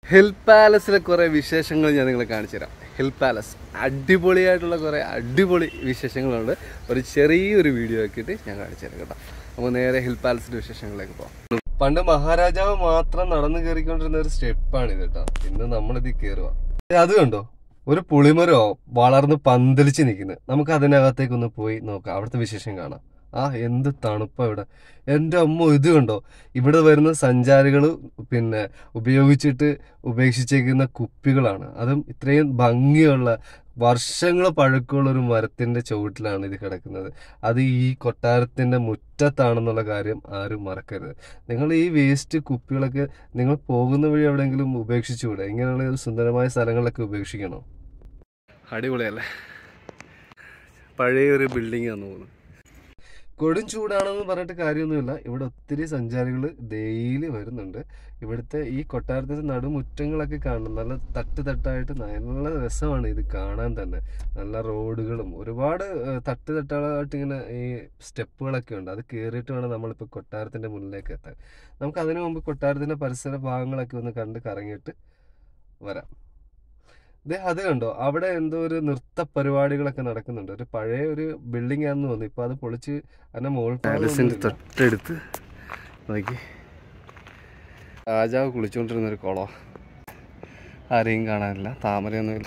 hill പാലസിലെ കുറേ വിശേഷങ്ങൾ ഞാൻ നിങ്ങളെ കാണിച്ചു തരാം ഹിൽ പാലസ് അടിപൊളിയായിട്ടുള്ള കുറേ അടിപൊളി വിശേഷങ്ങളുണ്ട് ഒരു ചെറിയൊരു വീഡിയോ ആക്കിയിട്ട് ഞാൻ കാണിച്ചു തരാം കേട്ടോ നമുക്ക് നേരെ ഹിൽ പാലസിന്റെ വിശേഷങ്ങളിലേക്ക് പോകാം പണ്ട് മഹാരാജാവ് മാത്രം നടന്നു കയറിക്കൊണ്ടിരുന്ന ഒരു സ്റ്റെപ്പാണ് ഇത് കേട്ടോ ഇന്ന് നമ്മളിത് കയറുക അത് കണ്ടോ ഒരു പുളിമരോ വളർന്ന് പന്തലിച്ച് നിൽക്കുന്നത് നമുക്ക് അതിനകത്തേക്കൊന്ന് പോയി നോക്കാം അവിടുത്തെ വിശേഷം കാണാം ആ എന്ത് തണുപ്പാ ഇവിടെ എൻ്റെ അമ്മ ഇത് കണ്ടോ ഇവിടെ വരുന്ന സഞ്ചാരികൾ പിന്നെ ഉപയോഗിച്ചിട്ട് ഉപേക്ഷിച്ചേക്കുന്ന കുപ്പികളാണ് അതും ഇത്രയും ഭംഗിയുള്ള വർഷങ്ങൾ പഴക്കമുള്ള ഒരു മരത്തിന്റെ ചുവട്ടിലാണ് ഇത് കിടക്കുന്നത് അത് ഈ കൊട്ടാരത്തിന്റെ മുറ്റത്താണെന്നുള്ള കാര്യം ആരും മറക്കരുത് നിങ്ങൾ ഈ വേസ്റ്റ് കുപ്പികളൊക്കെ നിങ്ങൾ പോകുന്ന വഴി എവിടെയെങ്കിലും ഉപേക്ഷിച്ചുകൂടെ ഇങ്ങനെയുള്ള ഒരു സുന്ദരമായ സ്ഥലങ്ങളിലൊക്കെ ഉപേക്ഷിക്കണോ അടിപൊളിയല്ലേ പഴയ ഒരു ബിൽഡിംഗ് ആണെന്ന് തോന്നുന്നു കൊടും ചൂടാണെന്ന് പറഞ്ഞിട്ട് കാര്യമൊന്നുമില്ല ഇവിടെ ഒത്തിരി സഞ്ചാരികൾ ഡെയിലി വരുന്നുണ്ട് ഇവിടുത്തെ ഈ കൊട്ടാരത്തിന്റെ നടുമുറ്റങ്ങളൊക്കെ കാണണം നല്ല തട്ട് തട്ടായിട്ട് നല്ല രസമാണ് ഇത് കാണാൻ തന്നെ നല്ല റോഡുകളും ഒരുപാട് ഏഹ്, തട്ട് തട്ടായിട്ട് ഇങ്ങനെ ഈ സ്റ്റെപ്പുകളൊക്കെ ഉണ്ട് അത് കയറിയിട്ട് വേണം നമ്മളിപ്പോൾ കൊട്ടാരത്തിന്റെ മുന്നിലേക്ക് എത്താൻ നമുക്ക് അതിനു മുമ്പ് കൊട്ടാരത്തിന്റെ പരിസര ഭാഗങ്ങളൊക്കെ ഒന്ന് കണ്ട് കറങ്ങിയിട്ട് വരാം ദേ അത് കണ്ടോ അവിടെ എന്തോ ഒരു നൃത്ത പരിപാടികളൊക്കെ നടക്കുന്നുണ്ട് ഒരു പഴയ ഒരു ബിൽഡിംഗ് ആണെന്ന് തോന്നുന്നു ഇപ്പൊ അത് പൊളിച്ച് അതിന്റെ മോൾ പാലസിന്റെ തൊട്ടടുത്ത് നോക്കി രാജാവ് കുളിച്ചുകൊണ്ടിരുന്ന ഒരു കുളം ആരെയും കാണാനില്ല താമരയൊന്നുമില്ല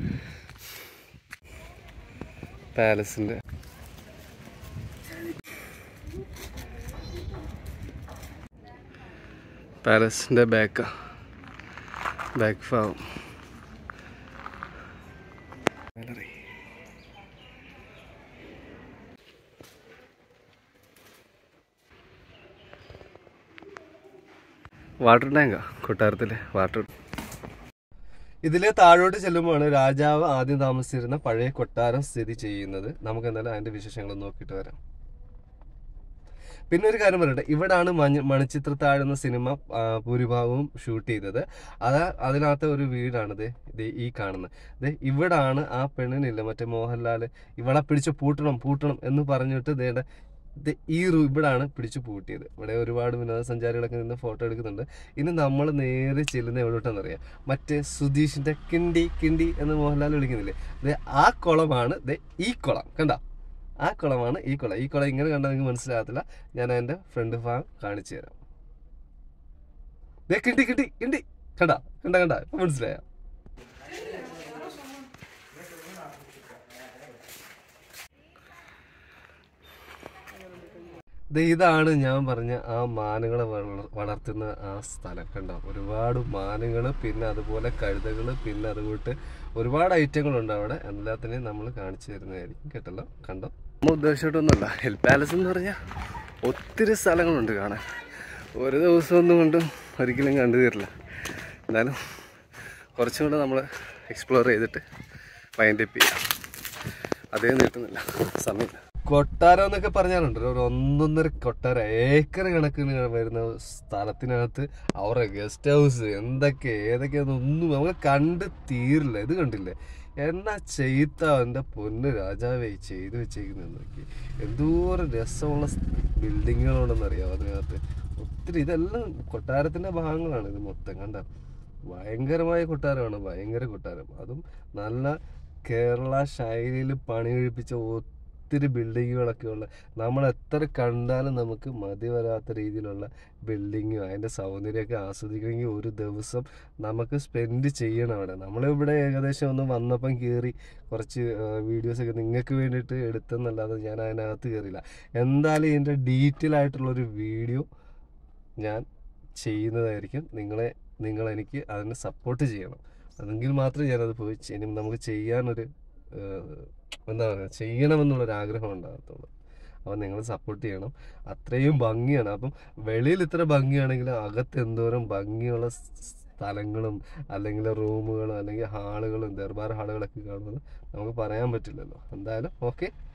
പാലസിന്റെ പാലസിന്റെ ബാക്ക് ബാക്ക് ഭാഗം ഗാലറി വാട്ടർ ടാങ്കാ കൊട്ടാരത്തിലെ വാട്ടർ ഇതിലെ താഴോട്ട് ചെല്ലുമ്പോഴാണ് രാജാവ് ആദ്യം താമസിച്ചിരുന്ന പഴയ കൊട്ടാരം സ്ഥിതി ചെയ്യുന്നത് നമുക്ക് എന്തായാലും അതിന്റെ വിശേഷങ്ങൾ നോക്കിയിട്ട് വരാം പിന്നെ ഒരു കാര്യം പറയട്ടെ ഇവിടാണ് മഞ്ഞ മണിച്ചിത്രത്താഴ് എന്ന സിനിമ ആ, ഭൂരിഭാഗവും ഷൂട്ട് ചെയ്തത് അത് അതിനകത്തെ ഒരു വീടാണിത് ഇത് ഈ കാണുന്നത് ഇത് ഇവിടാണ് ആ പെണ്ണിനില്ല മറ്റേ മോഹൻലാൽ ഇവളെ പിടിച്ച് പൂട്ടണം പൂട്ടണം എന്ന് പറഞ്ഞിട്ട് ദേണ്ട ഇത് ഈ റൂ ഇവിടാണ് പിടിച്ചു പൂട്ടിയത് ഇവിടെ ഒരുപാട് വിനോദസഞ്ചാരികളൊക്കെ നിന്ന് ഫോട്ടോ എടുക്കുന്നുണ്ട് ഇനി നമ്മൾ നേരെ ചെല്ലുന്ന എവിടോട്ടാണെന്നറിയാം മറ്റേ സുധീഷിന്റെ കിണ്ടി കിണ്ടി എന്ന് മോഹൻലാൽ വിളിക്കുന്നില്ലേ ദേ ആ കുളമാണ് ദേ ഈ കുളം കണ്ട ആ കുളമാണ് ഈ കുളം ഈ കുളം ഇങ്ങനെ കണ്ടാൽ നിങ്ങൾക്ക് മനസ്സിലാകത്തില്ല ഞാൻ എൻ്റെ ഫ്രണ്ട് ഭാഗം കാണിച്ചു തരാം ദേ കിണ്ടി കിണ്ടി കിണ്ടി കണ്ട കണ്ട കണ്ട ഇപ്പൊ മനസ്സിലായോ ദേ ഇതാണ് ഞാൻ പറഞ്ഞ ആ മാനുകളെ വളർ- വളർത്തുന്ന ആ സ്ഥലം കണ്ടോ ഒരുപാട് മാനുകൾ പിന്നെ അതുപോലെ കഴുതകൾ പിന്നെ അതുകൂട്ട് ഒരുപാട് ഐറ്റങ്ങളുണ്ട് അവിടെ എല്ലാത്തിനെയും നമ്മൾ കാണിച്ചു തരുന്നതായിരിക്കും കേട്ടല്ലോ കണ്ടോ നമ്മൾ ഉദ്ദേശിച്ചിട്ടൊന്നുമല്ല ഹിൽ പാലസ് എന്ന് പറഞ്ഞാൽ ഒത്തിരി സ്ഥലങ്ങളുണ്ട് കാണാൻ ഒരു ദിവസം ഒന്നും കൊണ്ടും ഒരിക്കലും കണ്ടു തീരില്ല എന്നാലും കുറച്ചും കൂടെ നമ്മൾ എക്സ്പ്ലോർ ചെയ്തിട്ട് വൈൻഡ് അപ്പ് ചെയ്യാം അതേ നീട്ടുന്നില്ല സമയം കൊട്ടാരം എന്നൊക്കെ പറഞ്ഞാലുണ്ടല്ലോ ഒരു ഒന്നൊന്നര കൊട്ടാരം ഏക്കർ കണക്കിന് വരുന്ന സ്ഥലത്തിനകത്ത് അവരുടെ ഗസ്റ്റ് ഹൗസ് എന്തൊക്കെ ഏതൊക്കെയാണെന്നൊന്നും നമ്മൾ കണ്ട് തീരില്ല ഇത് കണ്ടില്ലേ എന്നാ ചെയ്ത്ത എൻ്റെ പൊന്ന് രാജാവേ ചെയ്തു വെച്ചേക്കുന്നത് നോക്കി എന്തോരം രസമുള്ള ബിൽഡിങ്ങുകളുണ്ടെന്ന് അറിയാം അതിനകത്ത് ഒത്തിരി ഇതെല്ലാം കൊട്ടാരത്തിന്റെ ഭാഗങ്ങളാണ് ഇത് മൊത്തം കണ്ട ഭയങ്കരമായ കൊട്ടാരമാണ് ഭയങ്കര കൊട്ടാരം അതും നല്ല കേരള ശൈലിയിൽ പണി കഴിപ്പിച്ച ഒത്തിരി ബിൽഡിങ്ങുകളൊക്കെ ഉള്ള നമ്മൾ എത്ര കണ്ടാലും നമുക്ക് മതി വരാത്ത രീതിയിലുള്ള ബിൽഡിങ്ങും അതിൻ്റെ സൗന്ദര്യമൊക്കെ ആസ്വദിക്കണമെങ്കിൽ ഒരു ദിവസം നമുക്ക് സ്പെൻഡ് ചെയ്യണം അവിടെ നമ്മളിവിടെ ഏകദേശം ഒന്ന് വന്നപ്പം കയറി കുറച്ച് വീഡിയോസൊക്കെ നിങ്ങൾക്ക് വേണ്ടിയിട്ട് എടുത്തെന്നല്ലാതെ ഞാൻ അതിനകത്ത് കയറിയില്ല എന്തായാലും ഇതിൻ്റെ ഡീറ്റെയിൽ ആയിട്ടുള്ളൊരു വീഡിയോ ഞാൻ ചെയ്യുന്നതായിരിക്കും നിങ്ങളെ നിങ്ങൾ എനിക്ക് അതിന് സപ്പോർട്ട് ചെയ്യണം അതെങ്കിൽ മാത്രമേ ഞാനത് പോയി ചെ- ഇനി നമുക്ക് ചെയ്യാനൊരു ഏഹ്, എന്താ പറയുക ചെയ്യണമെന്നുള്ളൊരു ആഗ്രഹം ഉണ്ടാകത്തുള്ളൂ അപ്പം നിങ്ങൾ സപ്പോർട്ട് ചെയ്യണം അത്രയും ഭംഗിയാണ് അപ്പം വെളിയിൽ ഇത്ര ഭംഗിയാണെങ്കിൽ അകത്ത് എന്തോരം ഭംഗിയുള്ള സ് സ്ഥലങ്ങളും അല്ലെങ്കിൽ റൂമുകളും അല്ലെങ്കിൽ ഹാളുകളും ദർബാർ ഹാളുകളൊക്കെ കാണുന്നത് നമുക്ക് പറയാൻ പറ്റില്ലല്ലോ എന്തായാലും ഓക്കെ